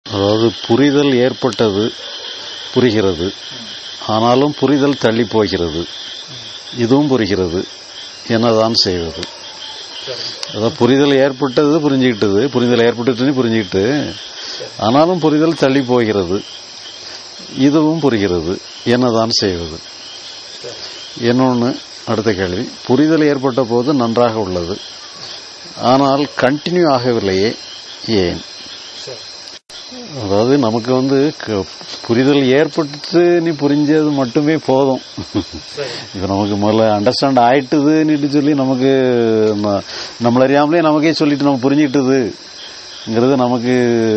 அதாவது புரிதல் ஏற்பட்டது புரிகிறது ஆனாலும் புரிதல் தள்ளி போகிறது இதுவும் புரிகிறது என்னதான் செய்வது அதான் புரிதல் ஏற்பட்டது புரிஞ்சுக்கிட்டது புரிதல் ஏற்பட்டுட்டுன்னு புரிஞ்சுக்கிட்டு ஆனாலும் புரிதல் தள்ளி போகிறது இதுவும் புரிகிறது என்னதான் செய்வது இன்னொன்று அடுத்த கேள்வி புரிதல் ஏற்பட்ட போது நன்றாக உள்ளது ஆனால் கண்டினியூ ஆகவில்லையே ஏன் அதாவது நமக்கு வந்து க- புரிதல் ஏற்பட்டு நீ புரிஞ்சது மட்டுமே போதும் இப்போ நமக்கு முதல்ல அண்டர்ஸ்டாண்ட் ஆயிட்டுதுன்னு சொல்லி நமக்கு ம- நம்மள அறியாமலே நமக்கே சொல்லிட்டு நம்ம புரிஞ்சிட்டுதுங்கிறது நமக்கு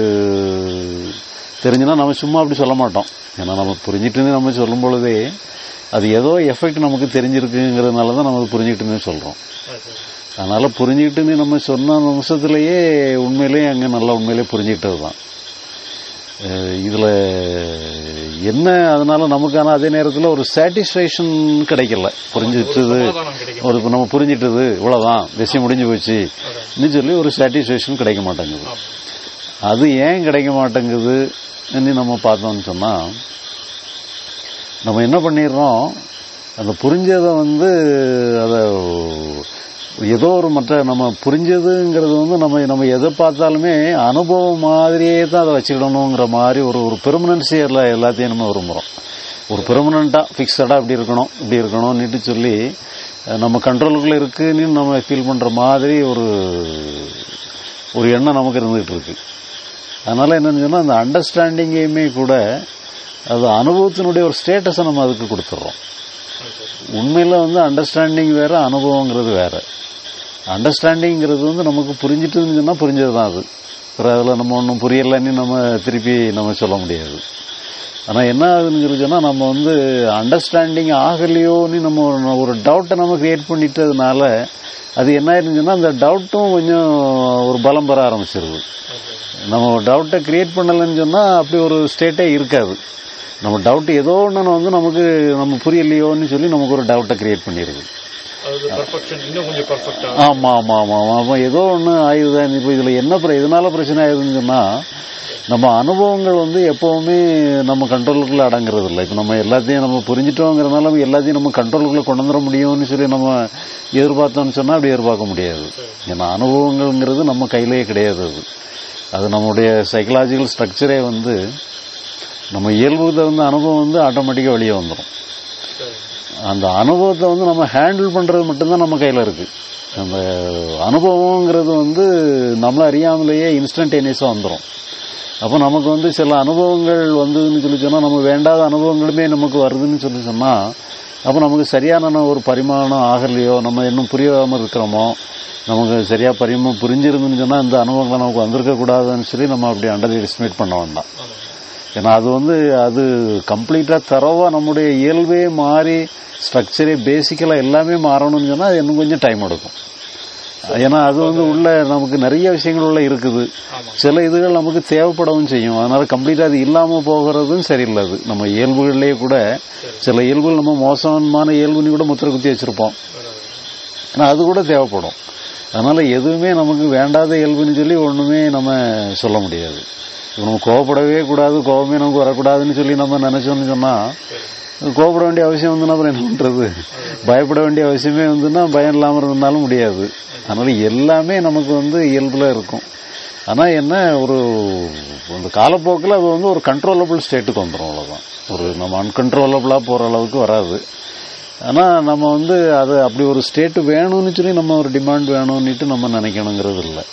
தெரிஞ்சுன்னா நம்ம சும்மா அப்படி சொல்ல மாட்டோம் ஏன்னா நம்ம புரிஞ்சிட்டுன்னு நம்ம சொல்லும் பொழுதே அது ஏதோ எஃபெக்ட் நமக்கு தெரிஞ்சிருக்குங்கிறதுனால தான் நம்ம புரிஞ்சிட்டுன்னு சொல்கிறோம் அதனால புரிஞ்சுக்கிட்டுன்னு நம்ம சொன்ன நிமிஷத்துலயே உண்மையிலேயே அங்கே நல்லா உண்மையிலேயே புரிஞ்சுக்கிட்டது தான் இதில் என்ன அதனால நமக்கான அதே நேரத்தில் ஒரு சாட்டிஸ்ஃபேக்ஷன் கிடைக்கல புரிஞ்சுட்டது ஒரு இப்ப நம்ம புரிஞ்சிட்டது இவ்வளோதான் விஷயம் முடிஞ்சு போச்சு இன்னும் சொல்லி ஒரு சாட்டிஸ்ஃபேக்ஷன் கிடைக்க மாட்டேங்குது அது ஏன் கிடைக்க மாட்டேங்குது நம்ம பார்த்தோம்னு சொன்னால் நம்ம என்ன பண்ணிடுறோம் அந்த புரிஞ்சதை வந்து அதை ஏதோ ஒரு மற்ற நம்ம புரிஞ்சதுங்கிறது வந்து நம்ம நம்ம எதை பார்த்தாலுமே அனுபவம் மாதிரியே தான் அதை வச்சுக்கிடணுங்கிற மாதிரி ஒரு ஒரு பெர்மனன்சி எல்லா எல்லாத்தையும் நம்ம விரும்புகிறோம் ஒரு பெர்மனண்ட்டாக ஃபிக்ஸடாக இப்படி இருக்கணும் இப்படி இருக்கணும்னுட்டு சொல்லி அஹ், நம்ம கண்ட்ரோலுக்குள்ளே இருக்குன்னு நம்ம ஃபீல் பண்ணுற மாதிரி ஒரு ஒரு எண்ணம் நமக்கு இருந்துகிட்டு இருக்கு அதனால என்னன்னு சொன்னால் அந்த அண்டர்ஸ்டாண்டிங்கையுமே கூட அது அனுபவத்தினுடைய ஒரு ஸ்டேட்டஸை நம்ம அதுக்கு கொடுத்துட்றோம் உண்மையில் வந்து அண்டர்ஸ்டாண்டிங் வேற அனுபவங்கிறது வேற அண்டர்ஸ்டாண்டிங்கிறது வந்து நமக்கு புரிஞ்சிட்டுன்னு சொன்னால் புரிஞ்சது தான் அது அப்புறம் அதில் நம்ம ஒன்றும் புரியலைன்னு நம்ம திருப்பி நம்ம சொல்ல முடியாது ஆனால் என்ன ஆகுதுன்னு சொல்லி சொன்னால் நம்ம வந்து அண்டர்ஸ்டாண்டிங் ஆகலையோன்னு நம்ம ஒரு- ஒரு டவுட்டை நம்ம கிரியேட் பண்ணிட்டதுனால அது என்ன ஆயிருந்துன்னு சொன்னால் அந்த டவுட்டும் கொஞ்சம் ஒரு பலம் பெற ஆரம்பிச்சிருது நம்ம டவுட்டை கிரியேட் பண்ணலைன்னு சொன்னால் அப்படி ஒரு ஸ்டேட்டே இருக்காது நம்ம டவுட் ஏதோ ஒன்று வந்து நமக்கு நம்ம புரியலையோன்னு சொல்லி நமக்கு ஒரு டவுட்டை கிரியேட் பண்ணிடுது அதாவது பர்ஃபெக்ஷன் இன்னும் கொஞ்சம் பர்ஃபெக்டா ஆமாம் ஆமாம் ஆமாம் ஆமாம் ஏதோ ஒன்று ஆயுதுதான் இப்போ இதில் என்ன பிர இதனால பிரச்சனை ஆகுதுன்னு சொன்னால் நம்ம அனுபவங்கள் வந்து எப்போவுமே நம்ம கண்ட்ரோலுக்குள்ளே அடங்குறது இல்லை இப்போ நம்ம எல்லாத்தையும் நம்ம புரிஞ்சிட்டோங்கிறதுனால நம்ம எல்லாத்தையும் நம்ம கண்ட்ரோலுக்குள்ளே கொண்டு வந்துட முடியும்னு சொல்லி நம்ம எதிர்பார்த்தோம்னு சொன்னால் அப்படி எதிர்பார்க்க முடியாது ஏன்னா அனுபவங்கள்ங்கிறது நம்ம கையிலேயே கிடையாது அது அது நம்முடைய சைக்கலாஜிக்கல் ஸ்ட்ரக்சரே வந்து நம்ம இயல்பு தகுந்த அனுபவம் வந்து ஆட்டோமேட்டிக்காக வெளியே வந்துடும் அந்த அனுபவத்தை வந்து நம்ம ஹேண்டில் பண்றது மட்டும்தான் நம்ம கையில இருக்கு அந்த அனுபவங்கிறது வந்து நம்மள அறியாமலேயே இன்ஸ்டன்டேனியஸா வந்துடும் அப்போ நமக்கு வந்து சில அனுபவங்கள் வந்ததுன்னு சொல்லி சொன்னா நம்ம வேண்டாத அனுபவங்களுமே நமக்கு வருதுன்னு சொல்லி சொன்னா அப்போ நமக்கு சரியான ஒரு பரிமாணம் ஆகலையோ நம்ம இன்னும் புரியாம இருக்கிறோமோ நமக்கு சரியா பரிம புரிஞ்சிருந்துன்னு சொன்னா இந்த அனுபவங்களை நமக்கு வந்திருக்க கூடாதுன்னு சொல்லி நம்ம அப்படி அண்டர் எஸ்டிமேட் பண்ண வேண்டாம் ஏன்னா அது வந்து அது கம்ப்ளீட்டா தரவா நம்முடைய இயல்பே மாறி ஸ்ட்ரக்சரே பேசிக்கலா எல்லாமே மாறணும்னு சொன்னா அது இன்னும் கொஞ்சம் டைம் எடுக்கும் ஏன்னா அது வந்து உள்ள நமக்கு நிறைய விஷயங்கள் உள்ள இருக்குது சில இதுகள் நமக்கு தேவைப்படவும் செய்யும் அதனால கம்ப்ளீட்டா அது இல்லாம போகிறதும் சரியில்லை அது நம்ம இயல்புகள்லயே கூட சில இயல்புகள் நம்ம மோசமான இயல்புன்னு கூட முத்திர குத்தி வச்சிருப்போம் ஆனா அது கூட தேவைப்படும் அதனால எதுவுமே நமக்கு வேண்டாத இயல்புன்னு சொல்லி ஒண்ணுமே நம்ம சொல்ல முடியாது இப்ப நம்ம கோவப்படவே கூடாது கோவமே நமக்கு வரக்கூடாதுன்னு சொல்லி நம்ம நினைச்சோம்னு சொன்னா கோவப்பட வேண்டிய அவசியம் வந்து அப்புறம் என்ன பண்றது பயப்பட வேண்டிய அவசியமே வந்துன்னா பயம் இல்லாம இருந்தாலும் முடியாது அதனால எல்லாமே நமக்கு வந்து இயல்புல இருக்கும் ஆனா என்ன ஒரு அந்த காலப்போக்கில் அது வந்து ஒரு கண்ட்ரோலபிள் ஸ்டேட்டுக்கு வந்துடும் அவ்வளவுதான் ஒரு நம்ம அன்கண்ட்ரோலபிளா போற அளவுக்கு வராது ஆனா நம்ம வந்து அது அப்படி ஒரு ஸ்டேட் வேணும்னு சொல்லி நம்ம ஒரு டிமாண்ட் வேணும்னுட்டு நம்ம நினைக்கணுங்கிறது இல்லை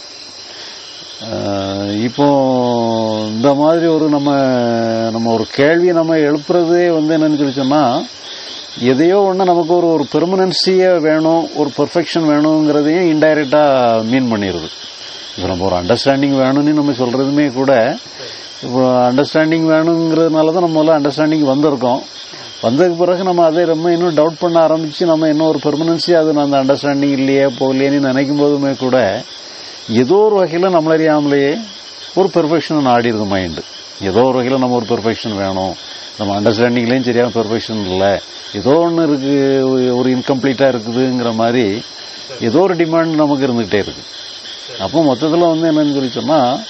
ஆஹ் இப்போ இந்த மாதிரி ஒரு நம்ம நம்ம ஒரு கேள்வி நம்ம எழுப்புறதே வந்து என்னன்னு சொல்லி சொன்னா எதையோ ஒன்று நமக்கு ஒரு ஒரு பெர்மனன்சியை வேணும் ஒரு பெர்ஃபெக்ஷன் வேணுங்கிறதையும் இன்டைரக்டா மீன் பண்ணிடுது இப்போ நம்ம ஒரு அண்டர்ஸ்டாண்டிங் வேணும்னு நம்ம சொல்றதுமே கூட இப்போ அண்டர்ஸ்டாண்டிங் வேணுங்கிறதுனால தான் நம்ம முதல்ல அண்டர்ஸ்டாண்டிங் வந்திருக்கோம் வந்ததுக்கு பிறகு நம்ம அதை ரொம்ப இன்னும் டவுட் பண்ண ஆரம்பிச்சு நம்ம இன்னும் ஒரு பெர்மனன்சி அது அந்த அண்டர்ஸ்டாண்டிங் இல்லையே போகலையேன்னு நினைக்கும் போதுமே கூட ஏதோ ஒரு வகையில் நம்மள அறியாமலேயே ஒரு பெர்ஃபெக்ஷன் நாடிடுது மைண்டு ஏதோ ஒரு வகையில் நம்ம ஒரு பெர்ஃபெக்ஷன் வேணும் நம்ம அண்டர்ஸ்டாண்டிங்லேயும் சரியான பெர்ஃபெக்ஷன் இல்லை ஏதோ ஒன்று இருக்கு ஒரு இன்கம்ப்ளீட்டாக இருக்குதுங்கிற மாதிரி ஏதோ ஒரு டிமாண்ட் நமக்கு இருந்துகிட்டே இருக்கு அப்போ மொத்தத்தில் வந்து என்னன்னு சொல்லி சொன்னால்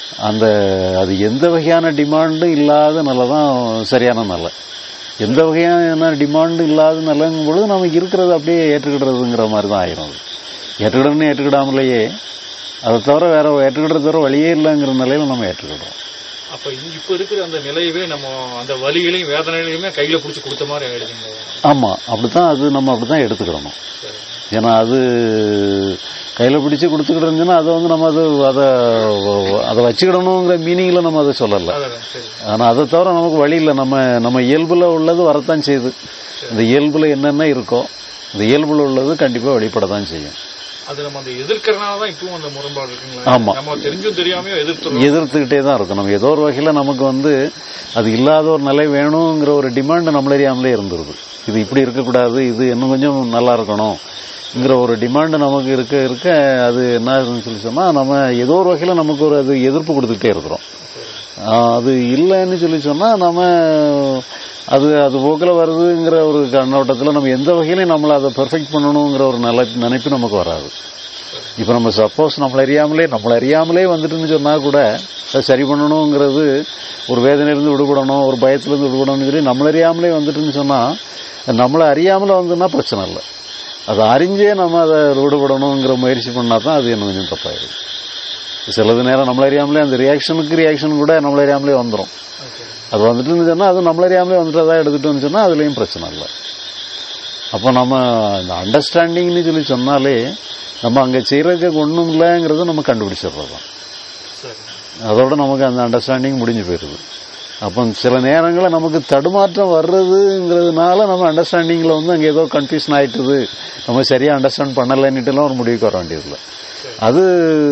அந்த அது எந்த வகையான டிமாண்டும் இல்லாத நிலை தான் சரியான நிலை எந்த வகையான டிமாண்டும் இல்லாத நிலைங்கும் பொழுது நமக்கு இருக்கிறது அப்படியே ஏற்றுக்கிடுறதுங்கிற மாதிரி தான் ஆயிரும் அது ஏற்றுக்கிடணும்னு ஏற்றுக்கிடாமலேயே அதை தவிர வேற ஏற்றுக்கிடுறது தவிர வழியே இல்லைங்கிற நிலையில நம்ம ஏற்றுக்கிடுறோம் அப்ப இங்க இப்ப இருக்கிற அந்த நிலையவே நம்ம அந்த வலிகளையும் வேதனைகளையுமே கையில புடிச்சு கொடுத்த மாதிரி ஆயிடுதுங்க ஆமா அப்படித்தான் அது நம்ம அப்படித்தான் எடுத்துக்கிடணும் சரி. ஏன்னா அது கையில பிடிச்சு கொடுத்துக்கிட்டு இருந்துச்சுன்னா அதை வந்து நம்ம அதை அதை அதை வச்சுக்கிடணுங்கிற மீனிங்ல நம்ம அதை சொல்லல அதான் சரி ஆனா அதை தவிர நமக்கு வழி இல்லை நம்ம நம்ம இயல்புல உள்ளது வரத்தான் செய்யுது இந்த இயல்புல என்னென்ன இருக்கோ இந்த இயல்புல உள்ளது கண்டிப்பா வெளிப்படத்தான் செய்யும் அது நம்ம அந்த எதிர்க்கிறனால தான் இப்பவும் அந்த முரண்பாடு இருக்குங்களா ஆமா. நம்ம தெரிஞ்சும் தெரியாமையோ எதிர்த்துறோம் எதிர்த்துக்கிட்டே தான் இருக்கும் நம்ம ஏதோ ஒரு வகையில நமக்கு வந்து அது இல்லாத ஒரு நிலை வேணுங்கிற ஒரு டிமாண்ட் நம்மளறியாமலே இருந்துருது இது இப்படி இருக்கக்கூடாது இது இன்னும் கொஞ்சம் நல்லா இருக்கணும்ங்கிற ஒரு டிமாண்ட் நமக்கு இருக்க இருக்க அது என்ன ஆகுதுன்னு சொல்லி சொன்னா நம்ம ஏதோ ஒரு வகையில நமக்கு ஒரு அது எதிர்ப்பு கொடுத்துக்கிட்டே இருக்கிறோம் ஆஹ் அது இல்லைன்னு சொல்லி சொன்னா நம்ம அது அது போக்கில் வருதுங்கிற ஒரு கண்ணோட்டத்தில் நம்ம எந்த வகையிலையும் நம்மளை அதை பெர்ஃபெக்ட் பண்ணணுங்கிற ஒரு நிலை நினைப்பு நமக்கு வராது இப்போ நம்ம சப்போஸ் நம்மளை அறியாமலே நம்மளை அறியாமலே வந்துட்டுன்னு சொன்னா கூட அதை சரி பண்ணணுங்கிறது ஒரு வேதனையிலிருந்து விடுபடணும் ஒரு பயத்திலிருந்து விடுபடணும்னு சொல்லி நம்மளை அறியாமலே வந்துட்டுன்னு சொன்னா நம்மளை அறியாமல வந்துன்னா பிரச்சனை இல்லை அதை அறிஞ்சே நம்ம அதை விடுபடணுங்கிற முயற்சி பண்ணா தான் அது இன்னும் கொஞ்சம் தப்பாயிடும் சிலது நேரம் நம்மள அறியாமலே அந்த ரியாக்ஷனுக்கு ரியாக்ஷன் கூட நம்மள அறியாமலே வந்துடும் அது வந்துட்டுன்னு சொன்னா அது நம்மள அறியாமலே வந்துட்டதா எடுத்துட்டோம்னு சொன்னா அதுலயும் பிரச்சனை இல்லை அப்போ நம்ம இந்த அண்டர்ஸ்டாண்டிங்னு சொல்லி சொன்னாலே நம்ம அங்க செய்யறதுக்கு ஒண்ணும் இல்லைங்கிறத நம்ம கண்டுபிடிச்சிடுறது தான் சரி அதோட நமக்கு அந்த அண்டர்ஸ்டாண்டிங் முடிஞ்சு போயிருது அப்போ சில நேரங்களில் நமக்கு தடுமாற்றம் வர்றதுங்கிறதுனால நம்ம அண்டர்ஸ்டாண்டிங்கில் வந்து அங்கே ஏதோ கன்ஃபியூஷன் ஆயிட்டுது நம்ம சரியாக அண்டர்ஸ்டாண்ட் பண்ணலைன்னுட்டுலாம் ஒரு முடிவுக்கு வர வேண்டியதில்லை அது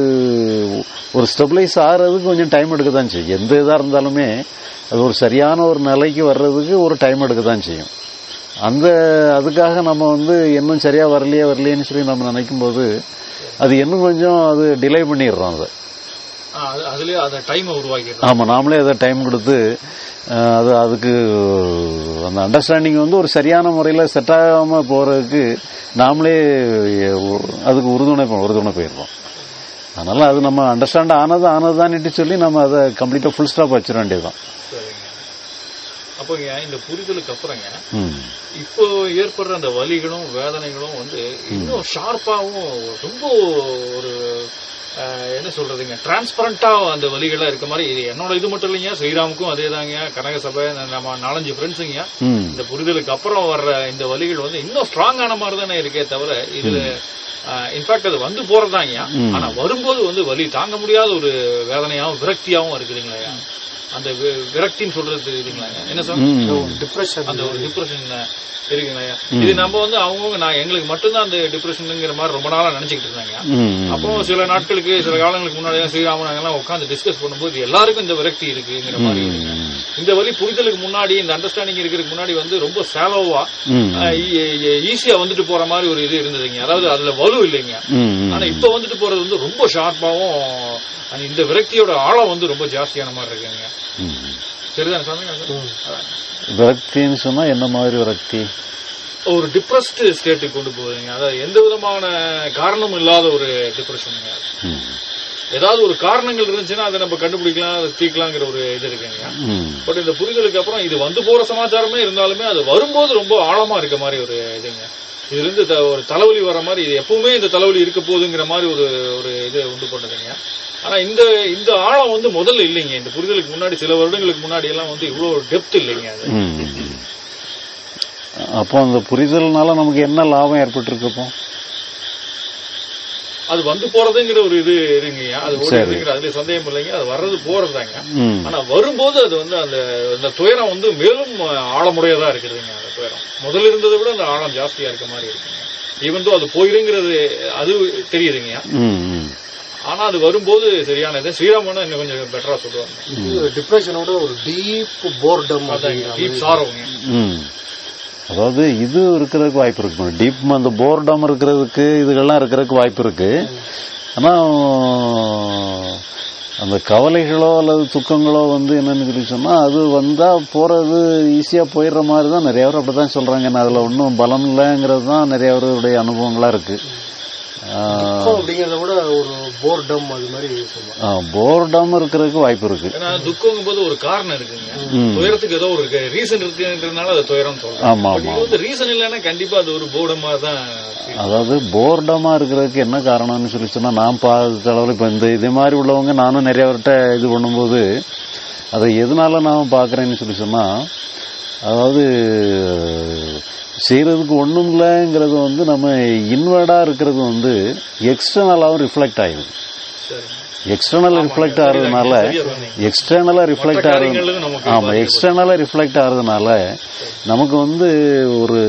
ஒரு ஸ்டெபிளைஸ் ஆகிறதுக்கு கொஞ்சம் டைம் எடுக்க தான் செய்யும் எந்த இதாக இருந்தாலுமே அது ஒரு சரியான ஒரு நிலைக்கு வர்றதுக்கு ஒரு டைம் எடுக்க தான் செய்யும் அந்த அதுக்காக நம்ம வந்து இன்னும் சரியா வரலையே வரலையேன்னு சொல்லி நம்ம நினைக்கும் போது அது இன்னும் கொஞ்சம் அது டிலே பண்ணிடுறோம் அதை ஆ, அது- அதுலயே அந்த டைமை உருவாக்கிடுறோம் ஆமா நாமளே அதை டைம் கொடுத்து அஹ், அது அதுக்கு அந்த அண்டர்ஸ்டாண்டிங் வந்து ஒரு சரியான முறையில் செட் ஆகாம போறதுக்கு நாமளே அஹ், அதுக்கு உறுதுணை போ- உறுதுணை போயிடுறோம் அதனால அது நம்ம அண்டர்ஸ்டாண்ட் ஆனது ஆனதுதான்ட்டு சொல்லி நம்ம அதை கம்ப்ளீட்டா ஃபுல் ஸ்டாப் வச்சிட வேண்டியதுதான் சரிங்க அப்போங்க இந்த புரிதலுக்கு அப்புறங்க ம் இப்போ ஏற்படுற அந்த வலிகளும் வேதனைகளும் வந்து இன்னும் ஷார்ப்பாவும் ரொம்ப ஒரு அஹ், என்ன சொல்றதுங்க டிரான்ஸ்பரண்டா அந்த வலிகளா இருக்க மாதிரி இது என்னோட இது மட்டும் இல்லைங்க ஸ்ரீராமுக்கும் அதே தாங்க கனக சபை நம்ம நாலஞ்சு ஃப்ரெண்ட்ஸுங்க ம் இந்த புரிதலுக்கு அப்புறம் வர்ற இந்த வலிகள் வந்து இன்னும் ஸ்ட்ராங்கான மாதிரி தானே இருக்கே தவிர இதுல இன்ஃபேக்ட் அது வந்து போறதாங்க ம். ஆனா வரும்போது வந்து வலி தாங்க முடியாத ஒரு வேதனையாவும் விரக்தியாவும் இருக்குதுங்களா அந்த வி- விரக்தின்னு சொல்றது தெரியுதுங்களா என்ன சொல்ல ம் டிப்ரெஷன் அந்த ஒரு டிப்ரெஷன் இருக்குங்களா இது நம்ம வந்து அவங்கவுங்க நான் எங்களுக்கு மட்டும்தான் அந்த டிப்ரெஷனுங்கிற மாதிரி ரொம்ப நாளா நினைச்சுக்கிட்டு இருந்தாங்க ம் அப்போ சில நாட்களுக்கு சில காலங்களுக்கு முன்னாடி தான் ஸ்ரீராமன் எல்லாம் உட்காந்து டிஸ்கஸ் பண்ணும்போது எல்லாருக்கும் இந்த விரக்தி இருக்குங்கிற மாதிரி இருக்கு. ம் இந்த வழி புரிதலுக்கு முன்னாடி இந்த அண்டர்ஸ்டாண்டிங் இருக்கிறதுக்கு முன்னாடி வந்து ரொம்ப சேலோவா ம் ஈஸியா வந்துட்டு போற மாதிரி ஒரு இது இருந்ததுங்க அதாவது அதுல வலு இல்லைங்க ம் ஆனா இப்ப வந்துட்டு போறது வந்து ரொம்ப ஷார்ப்பாவும் அந்த இந்த விரக்தியோட ஆழம் வந்து ரொம்ப ஜாஸ்தியான மாதிரி இருக்குங்க ம் சரிதானே சொன்னீங்க விரக்தின்னு சொன்னா என்ன மாதிரி விரக்தி ஒரு டிப்ரெஸ்ட் ஸ்டேட்டுக்கு கொண்டு போகுதுங்க அதாவது எந்த விதமான காரணமும் இல்லாத ஒரு டிப்ரெஷனுங்க ம் ஏதாவது ஒரு காரணங்கள் இருந்துச்சுன்னா அதை நம்ம கண்டுபிடிக்கலாம் அதை தீர்க்கலாங்கிற ஒரு இது இருக்குங்க ம் பட் இந்த புரிதலுக்கு அப்புறம் இது வந்து போற சமாச்சாரமே இருந்தாலுமே அது வரும்போது ரொம்ப ஆழமா இருக்க மாதிரி ஒரு இதுங்க இதுல இருந்து த- ஒரு தலைவலி வர மாதிரி இது எப்பவுமே இந்த தலைவலி இருக்க போகுதுங்கிற மாதிரி ஒரு ஒரு இது உண்டு பண்ணுதுங்க ஆனா இந்த இந்த ஆழம் வந்து முதல்ல இல்லைங்க இந்த புரிதலுக்கு முன்னாடி சில வருடங்களுக்கு முன்னாடி எல்லாம் வந்து இவ்வளவு டெப்த் இல்லைங்க அது ம். அப்போ அந்த புரிதல்னால நமக்கு என்ன லாபம் ஏற்பட்டிருக்கு அப்போ அது வந்து போறதுங்கிற ஒரு இது இருங்கய்யா அது ஒரு சரி. இதுங்கிற அதுல சந்தேகம் இல்லைங்க அது வர்றது போறதுதாங்க ம் ஆனா வரும்போது அது வந்து அந்த அந்த துயரம் வந்து மேலும் ஆழமுடையதா இருக்குதுங்க அந்த துயரம் முதல்ல இருந்ததை விட அந்த ஆழம் ஜாஸ்தியா இருக்க மாதிரி இருக்குங்க ஈவன் தோ அது போயிருங்கிறது அது தெரியுதுங்க ம் ம் ஆனா அது வரும்போது சரியானது ஸ்ரீராமன் இன்னும் கொஞ்சம் பெட்டரா சொல்லுவாங்க டிப்ரெஷனோட ஒரு டீப் போர்டம் டீப் சாரோங்க ம் அதாவது இது இருக்கிறதுக்கு வாய்ப்பு இருக்கு டீப் அந்த போர்டம் இருக்கிறதுக்கு இதுகள்லாம் இருக்கிறதுக்கு வாய்ப்பு இருக்கு ஆனா அந்த கவலைகளோ அல்லது துக்கங்களோ வந்து என்னன்னு சொல்லி சொன்னா அது வந்தா போறது ஈஸியா போயிடுற மாதிரி தான் நிறைய பேர் அப்படிதான் சொல்றாங்க நான் அதுல ஒன்றும் பலம் இல்லைங்கிறது தான் நிறைய பேருடைய அனுபவங்களா இருக்கு துக்கம் அப்படிங்கறத விட ஒரு போர்டம் அது மாதிரி சொல்லுவாங்க போர்டம் இருக்கிறதுக்கு வாய்ப்பு இருக்கு ஏன்னா துக்கங்கும் போது ஒரு காரணம் இருக்குங்க ம். துயரத்துக்கு ஏதோ ஒரு ரீசன் இருக்குன்றதுனால அது துயரம் சொல்றோம் ஆமா But ஆமா இது வந்து ரீசன் இல்லைன்னா கண்டிப்பா அது ஒரு போர்டமா தான் feel அதாவது போர்டமா இருக்கிறதுக்கு என்ன காரணம்னு சொல்லி சொன்னா நான் பார்த்த அளவில் இப்ப இந்த இதே மாதிரி உள்ளவங்க நானும் நிறைய பேர்கிட்ட இது பண்ணும்போது அதை எதனால நான் பாக்குறேன்னு சொல்லி சொன்னா அதாவது செய்யறதுக்கு ஒண்ணும் இல்லைங்கிறது வந்து நம்ம இன்வர்டா இருக்கிறது வந்து எக்ஸ்டர்னலாவும் ரிஃப்ளெக்ட் ஆயிடுது சரி எக்ஸ்டர்னல் ரிஃப்ளெக்ட் ஆகிறதுனால சரியா சொன்னீங்க. எக்ஸ்டர்னலா ரிஃப்ளெக்ட் மற்ற ஆகுறது காரியங்களுக்கும் நமக்கு ஆமா எக்ஸ்டர்னலா ரிஃப்ளெக்ட் ஆகுறதுனால நமக்கு வந்து ஒரு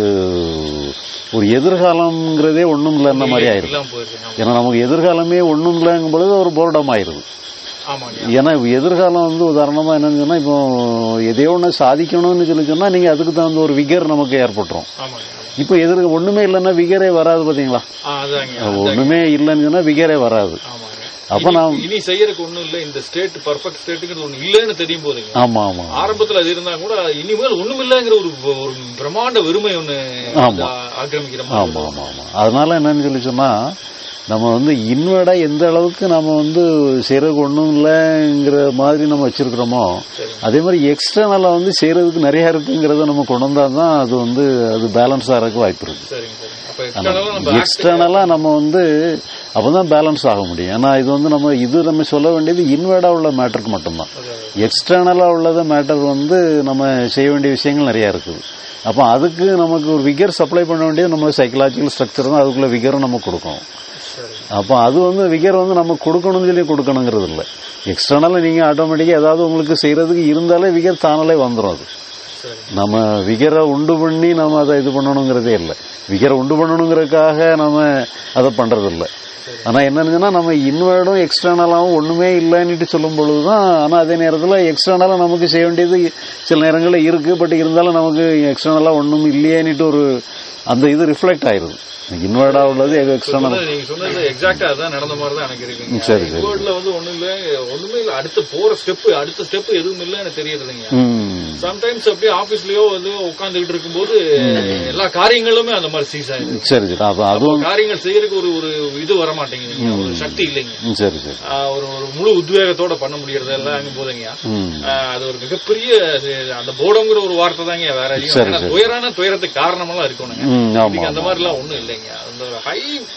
ஒரு எதிர்காலம்ங்கிறதே ஒண்ணும் இல்லைன்ன மாதிரி ஆயிருது இல்லாம போயிருது ஆமா. ஏன்னா நமக்கு எதிர்காலமே ஒண்ணும் இல்லைங்கும் பொழுது ஒரு போர்டம் ஆயிருது ஆமாங்க ஏன்னா எதிர்காலம் வந்து உதாரணமா என்னன்னு சொன்னா இப்போ எதையோ ஒண்ணு சாதிக்கணும்னு சொல்லி சொன்னா நீங்க அதுக்கு தகுந்த ஒரு விகர் நமக்கு ஏற்பட்டுரும் ஆமாங்க ஆமாங்க. இப்போ எதிர்க்க ஒண்ணுமே இல்லைன்னா விகரே வராது பாத்தீங்களா ஆ, அதாங்க அதாங்க. ஒண்ணுமே இல்லைன்னு சொன்னா விகரே வராது ஆமாங்க அப்ப இனி- நான் இனி செய்யறதுக்கு ஒண்ணும் இல்ல இந்த ஸ்டேட் பர்ஃபெக்ட் ஸ்டேட்டுங்கிறது ஒண்ணு இல்லன்னு தெரியும் போதுங்க ஆமா ஆமா ஆரம்பத்துல அது இருந்தா கூட இனிமேல் ஒண்ணும் இல்லங்கிற ஒரு ஒரு பிரம்மாண்ட வெறுமை ஒண்ணு ஆமா. ஆ- ஆக்கிரமிக்கிற மாதிரி ஆமா ஆமா ஆமா அதனால என்னன்னு சொல்லி சொன்னா நம்ம வந்து இன்வர்டா எந்த அளவுக்கு நம்ம வந்து செய்யறதுக்கு ஒண்ணும் இல்லைங்கிற மாதிரி நம்ம வச்சிருக்கிறோமோ சரி. அதே மாதிரி எக்ஸ்டர்னலா வந்து செய்யறதுக்கு நிறைய இருக்குங்கிறத நம்ம கொண்டு வந்தா தான் அது வந்து அது பேலன்ஸ் ஆகிறதுக்கு வாய்ப்பு இருக்கு சரிங்க சரிங்க அப்ப எக்ஸ்டர்னலா நம்ம act- எக்ஸ்டர்னலா நம்ம வந்து அப்பதான் பேலன்ஸ் ஆக முடியும் ஏன்னா இது வந்து நம்ம இது நம்ம சொல்ல வேண்டியது இன்வர்டா உள்ள மேட்டருக்கு மட்டும்தான் அதாவது, எக்ஸ்டர்னலா உள்ளத மேட்டர் வந்து நம்ம செய்ய வேண்டிய விஷயங்கள் நிறைய இருக்குது அப்போ அதுக்கு நமக்கு ஒரு விகர் சப்ளை பண்ண வேண்டியது நம்ம சைக்கலாஜிக்கல் ஸ்ட்ரக்சர் தான் அதுக்குள்ள விகரும் நம்ம கொடுக்கணும் சரி அப்போ அது வந்து விகர் வந்து நம்ம கொடுக்கணும்னு சொல்லி கொடுக்கணுங்கிறது இல்லை எக்ஸ்டர்னலாக நீங்கள் ஆட்டோமேட்டிக்காக ஏதாவது உங்களுக்கு செய்யறதுக்கு இருந்தாலே விகர் தானாலே வந்துடும் அது சரி நம்ம விகரை உண்டு பண்ணி நம்ம அதை இது பண்ணணுங்கிறதே இல்லை விகரை உண்டு பண்ணணுங்கிறதுக்காக நம்ம அதை பண்றது இல்லை ஆனா என்னன்னு நம்ம இன்வர்டும் எக்ஸ்டர்னலாவும் ஒண்ணுமே இல்லைன்னுட்டு சொல்லும் பொழுதுதான் ஆனா அதே நேரத்துல எக்ஸ்டர்னலா நமக்கு செய்ய வேண்டியது சில நேரங்கள்ல இருக்கு பட் இருந்தாலும் நமக்கு எக்ஸ்டர்னலா ஒண்ணும் இல்லையேன்னுட்டு ஒரு அந்த இது ரிஃப்ளெக்ட் ஆயிருது இன்வர்டா உள்ளது எக்ஸ்டர்னல் சொன்னது நீங்க சொன்னது எக்ஸாக்டா அதான் நடந்த மாதிரி தான் எனக்கு இருக்குங்க சரி, சரி. இன்வர்ட்ல வந்து ஒண்ணும் இல்ல ஒண்ணுமே இல்ல அடுத்து போற ஸ்டெப் அடுத்த ஸ்டெப் எதுவும் இல்ல எனக்கு தெரியறதுங்க ம் சம்டைம்ஸ் அப்படியே ஆபீஸ்லயோ வந்து உட்கார்ந்துகிட்டு இருக்கும்போது எல்லா காரியங்களுமே அந்த மாதிரி சீஸ் ஆயிடுது சரி சரி அப்ப அதுவும் காரியங்கள் செய்யறதுக்கு ஒரு ஒரு இது வர மாட்டேங்குதுங்க ஒரு சக்தி இல்லைங்க ம், சரி சரி ஆஹ் ஒரு ஒரு முழு உத்வேகத்தோட பண்ண முடியறது எல்லாம் அங்க போதுங்க ம் ஆஹ் அது ஒரு மிகப்பெரிய அது- அந்த போர்டம்ங்கிற ஒரு வார்த்தை தாங்க வேற எதையும் சரி, ஏன்னா சரி. துயரான துயரத்துக்கு காரணமெல்லாம் இருக்கணுங்க ம் ஆமா இதுக்கு அந்த ஆமா மாதிரி எல்லாம் ஒண்ணும் இல்லைங்க அந்த ஹை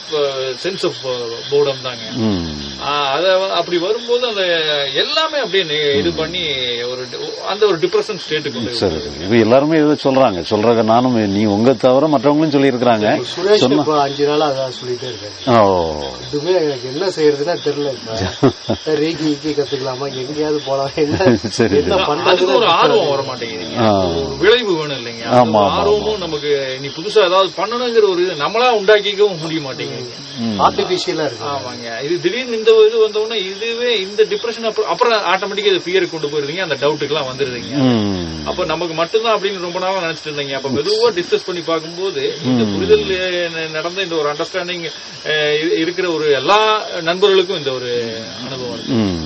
சென்ஸ் ஆஃப் போர்டம் தாங்க ம் ஆஹ் அத வ- அப்படி வரும்போது அந்த எல்லாமே அப்படியே நெ- இது பண்ணி ஒரு டி- அந்த ஒரு டிப்ரெஷன் ஸ்டேட்டுக்கு கொண்டு சரி சரி இது எல்லாருமே இதை சொல்றாங்க சொல்றாங்க நானும் நீ உங்க தவிர மற்றவங்களும் சொல்லியிருக்கிறாங்க சுரேஷ் சொன்னா இப்ப அஞ்சு நாளா அதான் சொல்லிட்டே இருக்காரு ஓ இதுமே எனக்கு என்ன செய்யறதுன்னா தெரியல இப்ப ரீகி ஈக்கி கத்துக்கலாமா எங்கேயாவது போலாம் என்ன சரி என்ன அதுக்கு ஒரு ஆர்வம் பண்றது வர மாட்டேங்குதுங்க ஆ. ஒரு விளைவு வேணும் இல்லைங்க ஆமா, அந்த ஆமா, ஆர்வமும் நமக்கு நீ புதுசா ஏதாவது பண்ணணுங்கிற ஒரு இது நம்மளா உண்டாக்கிக்கவும் முடிய மாட்டேங்குது ம் ஆர்டிபிஷியலா இருக்கு ஆமாங்க இது திடீர்னு இந்த இது வந்த உடனே இதுவே இந்த டிப்ரெஷன் அப்புறம் அப்புறம் ஆட்டோமேட்டிக்கா இது ஃபியருக்கு கொண்டு போயிருந்தீங்க அந்த டவுட்டுக்கு எல்லாம் வந்துருதுங்க ம் அப்ப நமக்கு மட்டும்தான் அப்படின்னு ரொம்ப நாளா நினைச்சிட்டு இருந்தீங்க அப்ப மெதுவா டிஸ்கஸ் பண்ணி பார்க்கும்போது இந்த புரிதல் அஹ், நடந்த இந்த ஒரு அண்டர்ஸ்டாண்டிங் இருக்கிற ஒரு எல்லா நண்பர்களுக்கும் இந்த ஒரு அனுபவம் இருக்கு ம்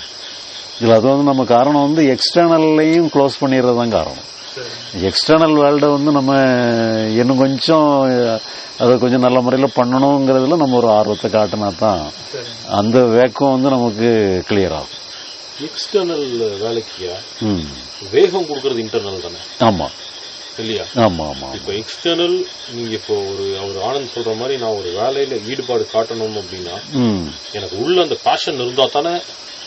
இதுல அது வந்து நம்ம காரணம் வந்து எக்ஸ்டர்னல்லையும் க்ளோஸ் பண்ணிடுறது தான் காரணம் சரி எக்ஸ்டர்னல் வேர்ல்டை வந்து நம்ம இன்னும் கொஞ்சம் அதை கொஞ்சம் நல்ல முறையில் பண்ணணுங்கிறதுல நம்ம ஒரு ஆர்வத்தை காட்டினா தான் சரி அந்த வேக்கம் வந்து நமக்கு கிளியர் ஆகும் எக்ஸ்டர்னல் வேலைக்கு ம் வேகம் கொடுக்கறது இன்டர்னல் தானே ஆமா இல்லையா ஆமா ஆமா இப்போ எக்ஸ்டர்னல் நீங்க இப்போ ஒரு அவர் ஆனந்த் சொல்ற மாதிரி நான் ஒரு வேலையில ஈடுபாடு காட்டணும் அப்படின்னா ம் எனக்கு உள்ள அந்த பேஷன் இருந்தா தானே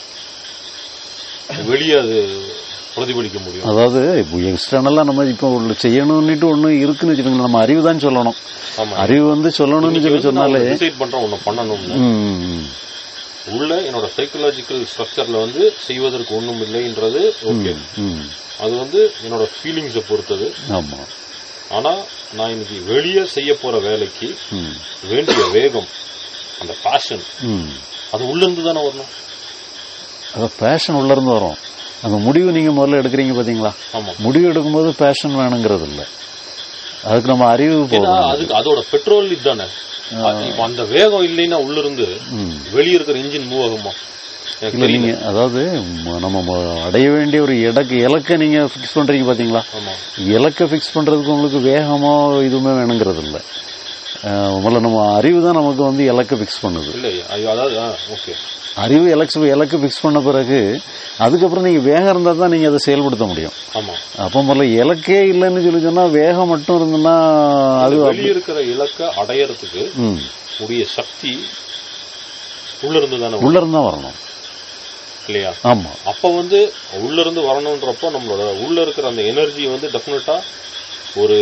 வெளியே அது பிரதிபலிக்க முடியும் அதாவது இப்போ எக்ஸ்டர்னலா நம்ம இப்போ உள்ள செய்யணும்னுட்டு ஒண்ணு இருக்குன்னு வச்சுக்கோங்க நம்ம அறிவு தான் சொல்லணும் ஆமா அறிவு வந்து சொல்லணும்னு சொல்லி சொன்னாலே டிசைட் பண்றேன் ஒன்னு பண்ணணும்னு ம், ம், உள்ள என்னோட சைக்கலாஜிக்கல் ஸ்ட்ரக்சர்ல வந்து செய்வதற்கு ஒண்ணும் இல்லைன்றது ஓகே ம், அது வந்து என்னோட ஃபீலிங்ஸை பொறுத்தது ஆமா ஆனா நான் இன்னைக்கு வெளியே செய்ய போற வேலைக்கு ம், வேண்டிய வேகம் அந்த பேஷன் ம். அது உள்ள இருந்து தானே வரணும் அதான் பேஷன் உள்ள இருந்து வரும் அந்த முடிவு நீங்க முதல்ல எடுக்கிறீங்க பாத்தீங்களா ஆமா முடிவு எடுக்கும்போது பேஷன் வேணுங்கிறது இல்ல அதுக்கு நம்ம அறிவு ஏன்னா போதும் அதுக்கு அதோட பெட்ரோல் இதுதானே இப்ப அந்த வேகம் இல்லைன்னா உள்ள இருந்து ம். வெளியே இருக்கிற இன்ஜின் மூவ் ஆகுமா எனக்கு இல்ல தெரியல நீங்க அதாவது ம- நம்ம ம- அடைய வேண்டிய ஒரு இடக்கு இலக்கை நீங்க ஃபிக்ஸ் பண்றீங்க பாத்தீங்களா ஆமா இலக்கை ஃபிக்ஸ் பண்றதுக்கு உங்களுக்கு வேகமோ இதுவுமே வேணுங்கிறது இல்ல அஹ், முதல்ல நம்ம அறிவு தான் நமக்கு வந்து இலக்கை ஃபிக்ஸ் பண்ணுது இல்ல ஐயோ, அதாவது ஓகே அறிவு இலக்கு இலக்கு ஃபிக்ஸ் பண்ண பிறகு அதுக்கப்புறம் நீங்க வேகம் இருந்தா தான் நீங்க அதை செயல்படுத்த முடியும் ஆமா அப்போ முதல்ல இலக்கே இல்லைன்னு சொல்லி சொன்னா வேகம் மட்டும் இருந்ததுன்னா அது வெளிய இருக்கிற இலக்க அடையறதுக்கு ம், உடைய சக்தி உள்ள இருந்து தானே உள்ள இருந்தா வரணும் இல்லையா ஆமா அப்ப வந்து உள்ள இருந்து வரணுன்றப்போ நம்மளோட உள்ள இருக்கிற அந்த எனர்ஜி வந்து டெஃபினட்டா ஒரு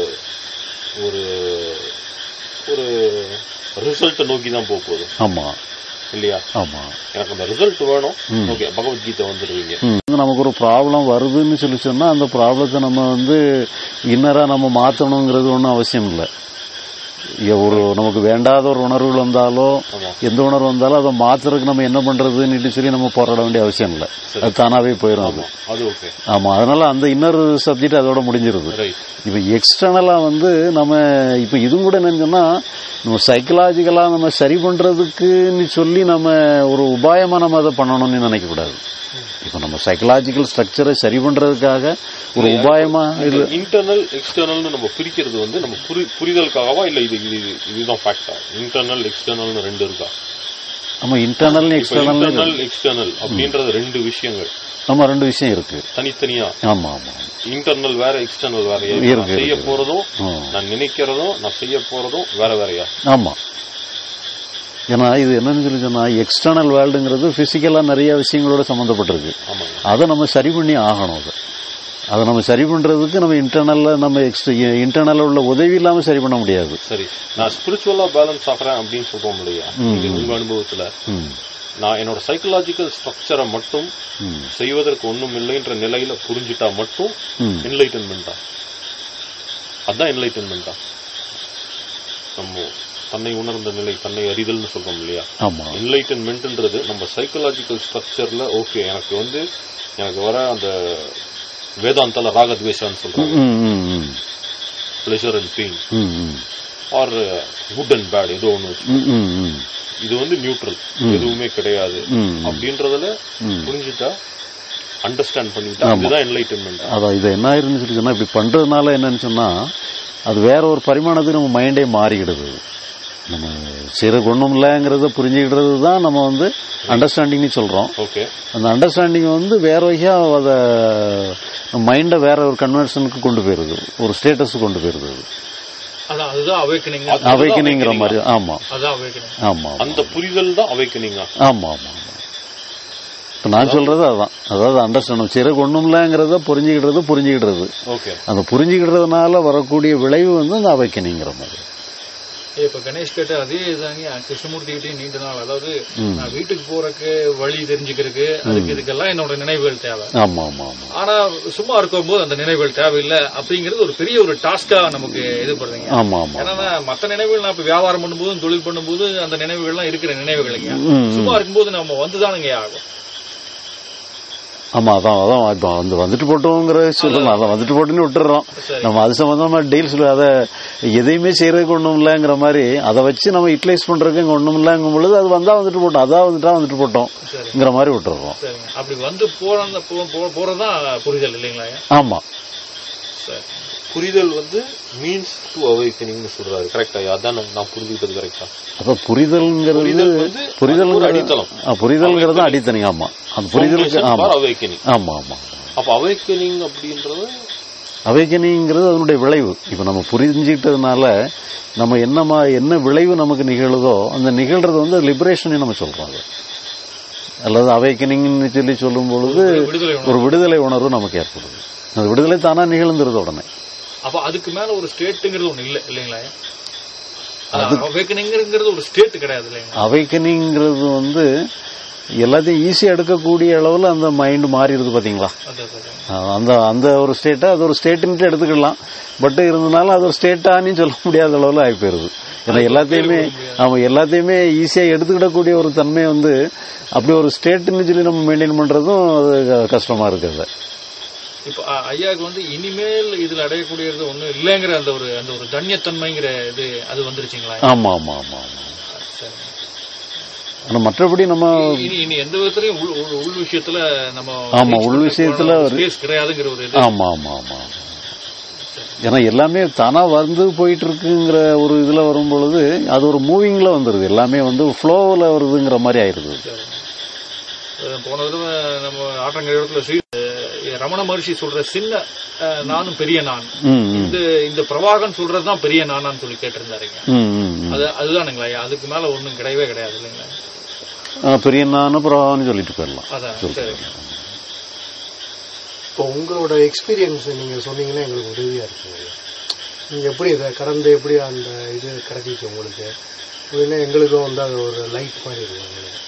ஒரு ஒரு ரிசல்ட் நோக்கி தான் போக போகுது ஆமா இல்லையா ஆமா எனக்கு அந்த ரிசல்ட் வேணும் ம். ஓகே பகவத்கீதை வந்துடுவீங்க ம். வந்து நமக்கு ஒரு ப்ராப்ளம் வருதுன்னு சொல்லி சொன்னா அந்த ப்ராப்ளத்தை நம்ம வந்து இன்னரா நம்ம மாத்தணுங்கிறது ஒன்றும் அவசியம் இல்லை ஒரு நமக்கு வேண்டாத ஒரு உணர்வுகள் வந்தாலோ ஆமா எந்த உணர்வு வந்தாலும் அதை மாத்துறதுக்கு நம்ம என்ன பண்றதுன்னு சொல்லி நம்ம போராட வேண்டிய அவசியம் இல்லை அது தானாவே போயிடும் அது ஆமா அது ஓகே ஆமா அதனால அந்த இன்னொரு சப்ஜெக்ட் அதோட முடிஞ்சிருது ரைட் இப்ப எக்ஸ்டர்னலா வந்து நம்ம இப்ப இதுவும் கூட என்னன்னு சொன்னா நம்ம சைக்கலாஜிக்கலா நம்ம சரி பண்றதுக்குன்னு சொல்லி நம்ம ஒரு உபாயமா நம்ம அதை பண்ணணும்னு நினைக்க கூடாது இப்ப நம்ம சைக்கலாஜிக்கல் ஸ்ட்ரக்சரை சரி பண்றதுக்காக ஒரு உபாயமா இது இன்டர்னல் எக்ஸ்டர்னல்னு நம்ம பிரிக்கிறது வந்து நம்ம புரி- புரிதலுக்காகவா இல்ல இது இது இது- இதுதான் ஃபேக்டா இன்டர்னல் எக்ஸ்டர்னல்னு ரெண்டு இருக்கா நம்ம இன்டர்னல் எக்ஸ்டர்னல் இன்டர்னல் எக்ஸ்டர்னல் அப்படின்றது ரெண்டு விஷயங்கள் நம்ம ரெண்டு விஷயம் இருக்கு தனித்தனியா ஆமா ஆமா இன்டர்னல் வேற எக்ஸ்டர்னல் வேற இருக்கு, நான் செய்ய இருக்கு. போறதும் ம். நான் நினைக்கிறதும் நான் செய்ய போறதும் வேற வேறயா ஆமா ஏன்னா இது என்னன்னு சொல்லி சொன்னா எக்ஸ்டர்னல் வேர்ல்டுங்கிறது பிசிக்கலா நிறைய விஷயங்களோட சம்மந்தப்பட்டிருக்கு ஆமாங்க அதை நம்ம சரி பண்ணி ஆகணும் அதை அதை நம்ம சரி பண்றதுக்கு நம்ம இன்டர்னல்ல நம்ம இன்டர்னல்ல உள்ள உதவி இல்லாம சரி பண்ண முடியாது சரி நான் ஸ்பிரிச்சுவலா பேலன்ஸ் ஆகிறேன் அப்படின்னு சொல்றோம் இல்லையா ம். நீங்க உங்க அனுபவத்துல ம், நான் என்னோட சைக்கலாஜிக்கல் ஸ்ட்ரக்சரை மட்டும் ம், செய்வதற்கு ஒண்ணும் இல்லைன்ற நிலையில புரிஞ்சுட்டா மட்டும் ம். என்லைட்டன்மெண்டா அதான் என்லைட்டன்மெண்டா நம்ம தன்னை உணர்ந்த நிலை தன்னை அறிதல்னு சொல்றோம் இல்லையா ஆமா என்லைட்டன்மெண்ட்ன்றது நம்ம சைக்கலாஜிக்கல் ஸ்ட்ரக்சர்ல ஓகே எனக்கு வந்து எனக்கு வர அந்த வேதாந்தால ராகத்வேஷான்னு சொல்றாங்க ம், ம், ம், பிளஷர் அண்ட் பெயின் ம், ம், ஆர் குட் அண்ட் பேட் ஏதோ ஒன்று ம், ம், ம், இது வந்து நியூட்ரல் எதுவுமே கிடையாது ம், ம். அப்படின்றதுல ம். புரிஞ்சுட்டா அண்டர்ஸ்டாண்ட் பண்ணிட்டா ஆமா. இதுதான் என்லைட்டன்மெண்ட் அதான் இது என்ன ஆயிருன்னு சொல்லி சொன்னா இப்படி பண்றதுனால என்னன்னு சொன்னா அது வேற ஒரு பரிமாணத்துக்கு நம்ம மைண்டே மாறிக்கிடுது நம்ம சிறு ஒண்ணும் இல்லைங்கிறத புரிஞ்சுக்கிடுறது தான் நம்ம வந்து அண்டர்ஸ்டாண்டிங்னு சொல்றோம் ஓகே அந்த அண்டர்ஸ்டாண்டிங் வந்து வேற வகையா அதை மைண்டை வேற ஒரு கன்வென்ஷனுக்கு கொண்டு போயிருது ஒரு ஸ்டேட்டஸுக்கு கொண்டு போயிருது அது. அதான் அதுதான் அவேக்கனிங் அது- அவைக்கனிங்கிற மாதிரி ஆமா அதான் அவேக்கனிங் ஆமா அந்த புரிதல் தான் அவைக்கனிங்கா ஆமா ஆமா ஆமா இப்ப நான் சொல்றது அதான் அதாவது அண்டர்ஸ்டாண்ட் சிறு ஒண்ணும்லங்கிறத புரிஞ்சுக்கிடுறது புரிஞ்சுக்கிடுறது ஓகே அந்த புரிஞ்சுக்கிடுறதுனால வரக்கூடிய விளைவு வந்து அந்த அவைக்கனிங்கிற மாதிரி இப்ப கணேஷ் கேட்ட அதே இதாங்க கிருஷ்ணமூர்த்தி கிட்டயும் நீண்ட நாள் அதாவது ம். நான் வீட்டுக்கு போறதுக்கு வழி தெரிஞ்சுக்கிறதுக்கு அதுக்கு இதுக்கெல்லாம் என்னோட நினைவுகள் தேவை ஆமா ஆமா ஆமா ஆனா சும்மா இருக்கும்போது அந்த நினைவுகள் தேவையில்லை அப்படிங்கிறது ஒரு பெரிய ஒரு டாஸ்கா நமக்கு இது பண்ணுறீங்க ஆமா ஆமா ஏன்னா நான் மத்த நினைவுகள் நான் இப்ப வியாபாரம் பண்ணும்போது தொழில் பண்ணும்போது அந்த நினைவுகள்லாம் இருக்கிற நினைவுகள்ங்க ம், ம். சும்மா இருக்கும்போது நம்ம வந்துதானுங்க ஆகும் ஆமா அதான் அதான் இப்ப வந்து வந்துட்டு போட்டோங்கிற சொல்லலாம் அதான் வந்துட்டு போட்டுன்னு விட்டுறோம் சரி. நம்ம அது சம்பந்தமா டீல்ஸ் அதை எதையுமே செய்யறதுக்கு ஒண்ணும் இல்லைங்கிற மாதிரி அதை வச்சு நம்ம யூட்டிலைஸ் பண்றதுக்கு இங்க ஒண்ணும் இல்லைங்கும் பொழுது அது வந்தா வந்துட்டு போட்டோம் அதான் வந்துட்டா வந்துட்டு சரி. போட்டோம்ங்கிற மாதிரி விட்டுறோம் சரிங்க அப்படி வந்து போற போ- போ- போறதுதான் புரிதல் இல்லைங்களா ஆமா சரி புரிதல் வந்து மீன்ஸ் டு அவைக்கனிங்னு சொல்றாரு கரெக்டா அதான் நான் நான் புரிஞ்சுக்கிட்டது கரெக்டா அப்ப புரிதல்ங்கிறது புரிதல் வந்து புரிதல் ஒரு அடித்தளம். புரிதல்ங்கிறது அடித்தனி ஆமா அந்த புரிதலுக்கு ஆமா அவைக்கனிங் ஆமா ஆமா அப்ப அவைக்கனிங் அப்படின்றது அவைக்கனிங்கிறது அதனுடைய விளைவு இப்ப நம்ம புரிஞ்சுக்கிட்டதுனால நம்ம என்னமா என்ன விளைவு நமக்கு நிகழுதோ அந்த நிகழ்றது வந்து லிபரேஷன் நம்ம சொல்றோம் அது அல்லது அவைக்கனிங்னு சொல்லி சொல்லும் பொழுது விடுதலை உணர்வு. ஒரு விடுதலை உணர்வு நமக்கு ஏற்படுது அந்த விடுதலை தானா நிகழ்ந்துருது உடனே அப்ப அதுக்கு மேல ஒரு ஸ்டேட்டுங்கிறது ஒண்ணு இல்ல இல்லைங்களா அவேக்கனிங்கிறது ஒரு ஸ்டேட் கிடையாது இல்லைங்களா அவைக்கனிங்கிறது வந்து எல்லாத்தையும் ஈஸியா எடுக்கக்கூடிய அளவுல அந்த மைண்ட் மாறிடுது பாத்தீங்களா அதான் அதான். அஹ் அந்த அந்த ஒரு ஸ்டேட்டை அது ஒரு ஸ்டேட்டுன்ட்டு எடுத்துக்கலாம் பட் இருந்தாலும் அது ஒரு ஸ்டேட்டான்னு சொல்ல முடியாத அளவுல ஆகி போயிருது ஏன்னா எல்லாத்தையுமே ஆமா எல்லாத்தையுமே ஈஸியா எடுத்துக்கிடக்கூடிய ஒரு தன்மை வந்து அப்படி ஒரு ஸ்டேட்னு சொல்லி நம்ம மெயின்டைன் பண்றதும் அது கஷ்டமா இருக்குது இப்ப அ- ஐயாவுக்கு வந்து இனிமேல் இதுல அடையக்கூடியது ஒண்ணு இல்லைங்கிற அந்த ஒரு அந்த ஒரு தன்யத்தன்மைங்கிற இது அது வந்துருச்சுங்களா ஆமா ஆமா ஆமா ஆமா சரி. ஆனா மற்றபடி நம்ம இனி இனி எந்த விதத்திலையும் உள் உள்- உள் விஷயத்துல நம்ம ஆமா, உள் விஷயத்துல ஒரு- ஸ்பேஸ் கிடையாதுங்கிற ஒரு இது ஆமா ஆமா ஆமா ஆமா. சரி. ஏன்னா எல்லாமே தானா வந்து போயிட்டு இருக்குங்கிற ஒரு இதுல வரும் பொழுது அது ஒரு மூவிங்ல வந்துருது எல்லாமே வந்து ஃப்ளோவில் வருதுங்கிற மாதிரி ஆயிருது அஹ் போன தடவை நம்ம ஆற்றங்கரை இடத்துல ஸ்ரீ அஹ் ரமண மகர்ஷி சொல்ற சின்ன அஹ், நானும் பெரிய நான் ம் ம் இந்த இந்த பிரவாகன் சொல்றதுதான் பெரிய நானான்னு சொல்லி கேட்டிருந்தாருங்க ம் ம் ம். அது அதுதானுங்களா ஐயா அதுக்கு மேல ஒண்ணும் கிடையவே கிடையாது இல்லைங்களா ஆ, பெரிய நானும் பிரபாவன்னு சொல்லிட்டு போயிடலாம் அதான் சரிங்க இப்போ உங்களோட எக்ஸ்பீரியன்ஸ் நீங்க சொன்னீங்கன்னா எங்களுக்கு உதவியா இருக்குங்க நீங்க எப்படி இதை கடந்து எப்படி அந்த இது கிடைச்சிச்சு உங்களுக்கு அப்படின்னா எங்களுக்கும் வந்து அது ஒரு லைட் மாதிரி இருக்கும் எங்களுக்கு.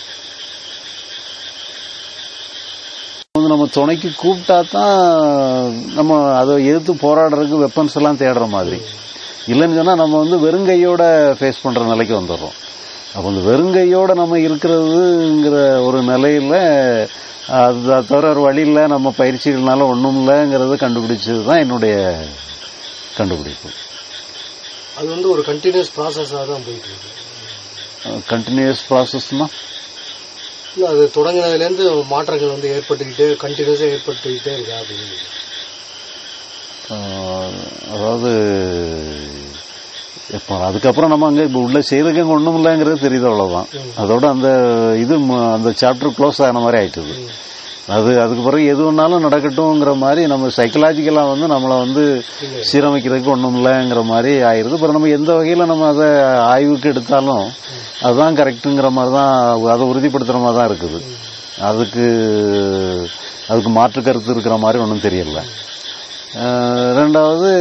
வந்து நம்ம துணைக்கு கூப்பிட்டா தான் நம்ம அதை எதிர்த்து போராடுறதுக்கு வெப்பன்ஸ் எல்லாம் தேடுற மாதிரி இல்லைன்னு சொன்னா நம்ம வந்து வெறுங்கையோட ஃபேஸ் பண்ற நிலைக்கு வந்துடுறோம் அப்போ இந்த வெறுங்கையோட நம்ம இருக்கிறதுங்கிற ஒரு நிலையில அது தவிர ஒரு வழி இல்லை நம்ம பயிற்சிகள்னால ஒன்றும் இல்லைங்கிறத கண்டுபிடிச்சது தான் என்னுடைய கண்டுபிடிப்பு அது வந்து ஒரு கண்டினியூஸ் ப்ராசஸாக தான் போயிட்டு இருக்கு கண்டினியூஸ் ப்ராசஸ்னா இல்ல அது தொடங்கினதுலேருந்து மாற்றங்கள் வந்து ஏற்பட்டுக்கிட்டே கண்டினியூஸாக ஏற்பட்டுக்கிட்டே இருக்கா அப்படின்னு அதாவது இப்போ அதுக்கப்புறம் நம்ம அங்கே இப்போ உள்ள செய்யறதுக்கு அங்கே ஒன்றும் இல்லைங்கிறது தெரியுது அவ்வளோதான் அதோட அந்த இது ம- அந்த சாப்டர் க்ளோஸ் ஆன மாதிரி ஆயிட்டுது அது அதுக்கு பிறகு எது ஒன்றாலும் நடக்கட்டும்ங்கிற மாதிரி நம்ம சைக்கலாஜிக்கலாக வந்து நம்மளை வந்து சீரமைக்கிறதுக்கு ஒன்றும் இல்லைங்கிற மாதிரி ஆயிடுது அப்புறம் நம்ம எந்த வகையில் நம்ம அதை ஆய்வுக்கு எடுத்தாலும் அதுதான் கரெக்டுங்கிற மாதிரி தான் அதை உறுதிப்படுத்துகிற மாதிரி தான் இருக்குது அதுக்கு அதுக்கு மாற்று கருத்து இருக்கிற மாதிரி ஒன்றும் தெரியல அஹ் ரெண்டாவது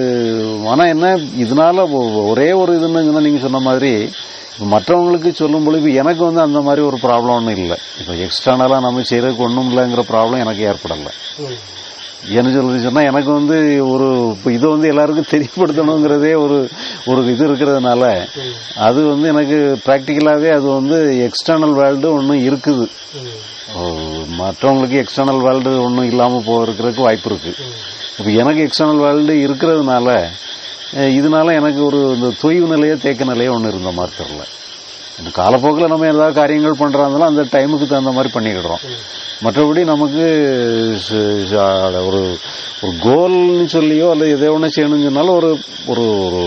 ஆனா என்ன இதனால ஒ- ஒரே ஒரு இதுன்னு நீங்க சொன்ன மாதிரி இப்ப மற்றவங்களுக்கு சொல்லும் பொழுது இப்ப எனக்கு வந்து அந்த மாதிரி ஒரு ப்ராப்ளம் ஒன்றும் இல்லை இப்போ எக்ஸ்டர்னலா நம்ம செய்யறதுக்கு ஒன்றும் இல்லைங்கிற ப்ராப்ளம் எனக்கு ஏற்படலை ம். என்ன சொல்றது சொன்னா எனக்கு வந்து ஒரு இப்போ இதை வந்து எல்லாருக்கும் தெரியப்படுத்தணுங்கிறதே ஒரு ஒரு இது இருக்கிறதுனால அது வந்து எனக்கு ப்ராக்டிக்கலாவே அது வந்து எக்ஸ்டர்னல் வேர்ல்டு ஒன்றும் இருக்குது ம். ஓ, மற்றவங்களுக்கு எக்ஸ்டர்னல் வேர்ல்டு ஒன்றும் இல்லாமல் போகிறதுக்கு வாய்ப்பு இருக்கு இப்போ எனக்கு எக்ஸ்டர்னல் வேர்ல்டு இருக்கிறதுனால அஹ், இதனால எனக்கு ஒரு இந்த தொய்வு நிலையோ தேக்க நிலையோ ஒன்று இருந்த மாதிரி தெரியல இப்போ காலப்போக்கில் நம்ம ஏதாவது காரியங்கள் பண்ணுறாங்களோ அந்த டைமுக்கு தகுந்த மாதிரி பண்ணிக்கிடுறோம் மற்றபடி நமக்கு ச- ச- ஒரு ஒரு கோல்னு சொல்லியோ அல்லது எதை ஒன்று செய்யணும்னு சொன்னாலும் ஒரு ஒரு ஒரு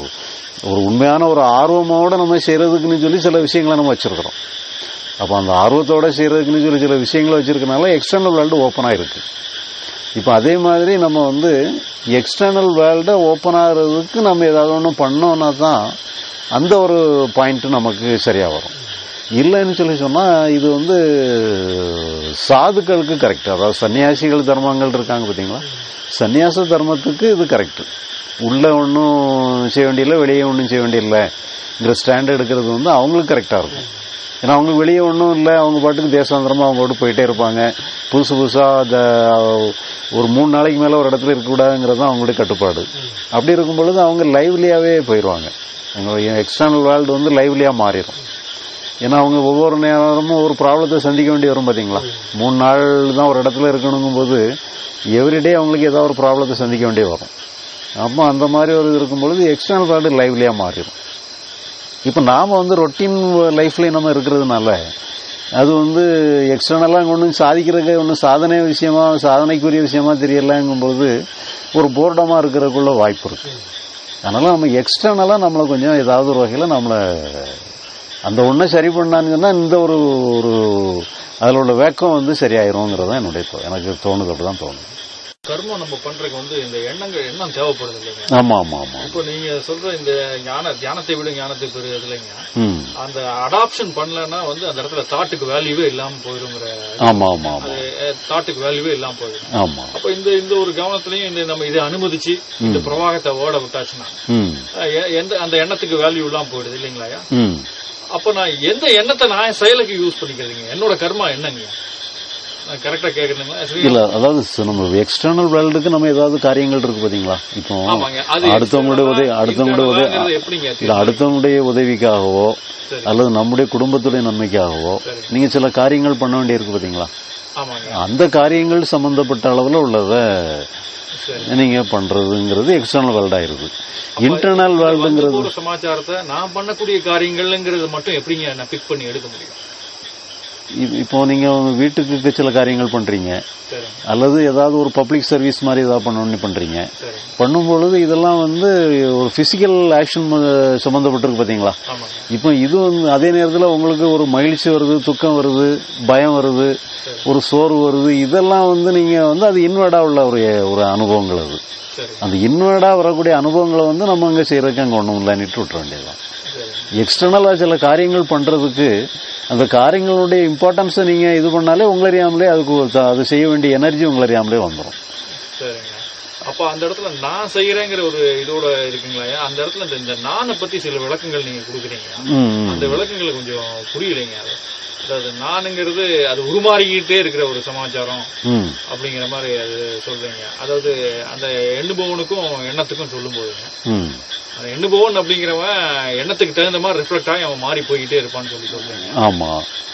ஒரு உண்மையான ஒரு ஆர்வமோட நம்ம செய்யறதுக்குன்னு சொல்லி சில விஷயங்களை நம்ம வச்சிருக்கிறோம் அப்போ அந்த ஆர்வத்தோட செய்யறதுக்குன்னு சொல்லி சில விஷயங்களை வச்சிருக்கனால எக்ஸ்டர்னல் வேர்ல்டு ஓப்பனாக இருக்கு இப்போ அதே மாதிரி நம்ம வந்து எக்ஸ்டர்னல் வேர்ல்டை ஓப்பன் ஆகிறதுக்கு நம்ம ஏதாவது ஒன்று பண்ணோம்னா தான் அந்த ஒரு பாயிண்ட் நமக்கு சரியா வரும் இல்லைன்னு சொல்லி சொன்னா இது வந்து சாதுக்களுக்கு கரெக்ட் அதாவது சன்னியாசிகள் தர்மங்கள் இருக்காங்க பார்த்தீங்களா சன்னியாச தர்மத்துக்கு இது கரெக்ட் உள்ள ஒன்றும் செய்ய வேண்டியதில்லை வெளியே ஒன்றும் செய்ய வேண்டியதில்லைங்கிற ஸ்டாண்ட் எடுக்கிறது வந்து அவங்களுக்கு கரெக்டாக இருக்கும் ஏன்னா அவங்க வெளியே ஒன்றும் இல்லை அவங்க பாட்டுக்கு தேசாந்திரமா அவங்க பாட்டு போயிட்டே இருப்பாங்க புதுசு புதுசா அந்த ஒரு மூணு நாளைக்கு மேல ஒரு இடத்துல இருக்கக்கூடாதுங்கிறது தான் அவங்களுடைய கட்டுப்பாடு அப்படி இருக்கும் பொழுது அவங்க லைவ்லியாவே போயிடுவாங்க அவங்களுடைய எக்ஸ்டர்னல் வேர்ல்டு வந்து லைவ்லியா மாறிடும் ஏன்னா அவங்க ஒவ்வொரு நேரமும் ஒரு ப்ராப்ளத்தை சந்திக்க வேண்டி வரும் பாத்தீங்களா மூணு நாள் தான் ஒரு இடத்துல இருக்கணுங்கும் போது எவ்ரிடே அவங்களுக்கு ஏதாவது ஒரு ப்ராப்ளத்தை சந்திக்க வேண்டி வரும் அப்போ அந்த மாதிரி ஒரு இது இருக்கும் பொழுது எக்ஸ்டர்னல் வேர்ல்டு லைவ்லியா மாறிடும் இப்போ நாம வந்து ரொட்டீன் லைஃப்ல நம்ம இருக்கிறதுனால அது வந்து எக்ஸ்டர்னலாக ஒன்றும் சாதிக்கிறதுக்கு ஒன்றும் சாதனை விஷயமா சாதனைக்குரிய விஷயமா தெரியலங்கும்போது ஒரு போர்டமா இருக்கிறதுக்குள்ள வாய்ப்பு இருக்கு அதனால நம்ம எக்ஸ்டர்னலா நம்மளை கொஞ்சம் ஏதாவது ஒரு வகையில நம்மளை அந்த ஒன்றை சரி பண்ணான்னு சொன்னா இந்த ஒரு ஒரு அதில் உள்ள வேக்கம் வந்து சரியாயிருங்கிறது தான் என்னுடைய தோ- எனக்கு தோணுது அப்படிதான் தோணுது கர்மம் நம்ம பண்றதுக்கு வந்து இந்த எண்ணங்கள் எண்ணம் தேவைப்படுது இல்லைங்க ஆமா ஆமா ஆமா இப்போ நீங்க சொல்ற இந்த ஞான தியானத்தை விட ஞானத்தை பெறு இல்லைங்க ம் அந்த அடாப்ஷன் பண்ணலன்னா வந்து அந்த இடத்துல தாட்டுக்கு வேல்யூவே இல்லாம போயிருங்கிற ஆமா ஆமா ஆமா தாட்டுக்கு வேல்யூவே இல்லாம போயிடும் ஆமா அப்ப இந்த இந்த ஒரு கவனத்திலையும் இந்த நம்ம இதை அனுமதிச்சு இந்த பிரவாகத்தை ஓட விட்டாச்சுன்னா ம் அஹ் எ- எந்த அந்த எண்ணத்துக்கு வேல்யூ இல்லாம போயிடுது இல்லைங்களா ம் அப்ப நான் எந்த எண்ணத்தை நான் செயலுக்கு யூஸ் பண்ணிக்கிறதுங்க என்னோட கர்மா என்னங்க நான் கரெக்டா கேக்குறீங்களா ஸ்ரீ- இல்ல அதாவது ச- நம்ம எக்ஸ்டர்னல் வேர்ல்டுக்கு நம்ம ஏதாவது காரியங்கள் இருக்கு பாத்தீங்களா இப்போ ஆமாங்க அது அடுத்தவங்களுடைய உதவி அடுத்தவங்களுடைய உதவி internal-ஆங்கிறது எப்படிங்க இல்ல அடுத்தவங்களுடைய உதவிக்காகவோ சரி. அல்லது நம்முடைய குடும்பத்துடைய நன்மைக்காகவோ சரி. நீங்க சில காரியங்கள் பண்ண வேண்டியிருக்கு பாத்தீங்களா ஆமாங்க அந்த காரியங்கள் சம்பந்தப்பட்ட அளவுல உள்ளத சரி நீங்க பண்றதுங்கிறது எக்ஸ்டர்னல் வேர்ல்ட் ஆயிருது இன்டர்னல் வந்து வேர்ல்டுங்கிறது போற சமாச்சாரத்தை நான் பண்ணக்கூடிய காரியங்கள்ங்கிறது மட்டும் எப்படிங்க நான் பிக் பண்ணி எடுக்க முடியும் இ- இப்போ நீங்க உங்க வீட்டுக்கு சில காரியங்கள் பண்றீங்க சரிங்க அல்லது ஏதாவது ஒரு பப்ளிக் சர்வீஸ் மாதிரி ஏதாவது பண்ணணும்னு பண்றீங்க சரிங்க பண்ணும் பொழுது இதெல்லாம் வந்து ஒரு பிசிக்கல் ஆக்ஷன் சம்பந்தப்பட்டிருக்கு பாத்தீங்களா ஆமாங்க இப்போ இது வந்து அதே நேரத்தில் உங்களுக்கு ஒரு மகிழ்ச்சி வருது துக்கம் வருது பயம் வருது ஒரு சோர்வு வருது இதெல்லாம் வந்து நீங்க வந்து அது இன்வெர்டா உள்ள ஒரு ஒரு அனுபவங்கள் அது சரி அந்த இன்வெர்டா வரக்கூடிய அனுபவங்களை வந்து நம்ம அங்க செய்யறதுக்கு அங்க ஒண்ணும் இல்லைன்னுட்டு விட்டுற வேண்டியதுதான் சரி எக்ஸ்டர்னலா சில காரியங்கள் பண்றதுக்கு அந்த காரியங்களுடைய இம்பார்ட்டன்ஸை நீங்க இது பண்ணாலே உங்களை அறியாமலே அதுக்கு ஒரு த- அது செய்ய வேண்டிய எனர்ஜி உங்களை அறியாமலே வந்துடும் சரிங்க அப்ப அந்த இடத்துல நான் செய்யறேங்கிற ஒரு இதோட இருக்குங்களா அந்த இடத்துல இந்த- இந்த நானை பத்தி சில விளக்கங்கள் நீங்க கொடுக்குறீங்க அந்த விளக்கங்கள் கொஞ்சம் புரியலைங்க அது அதாவது நானுங்கிறது அது உருமாறிக்கிட்டே இருக்கிற ஒரு சமாச்சாரம் ம் அப்படிங்கிற மாதிரி அது சொல்றீங்க அதாவது அந்த எண்ணுபவனுக்கும் எண்ணத்துக்கும் சொல்லும் போதுங்க ம் அந்த எண்ணுபவன் அப்படிங்கிறவன் எண்ணத்துக்கு தகுந்த மாதிரி ரிஃப்ளெக்ட் ஆகி அவன் மாறி போய்கிட்டே இருப்பான்னு சொல்லி சொல்றீங்க ஆமா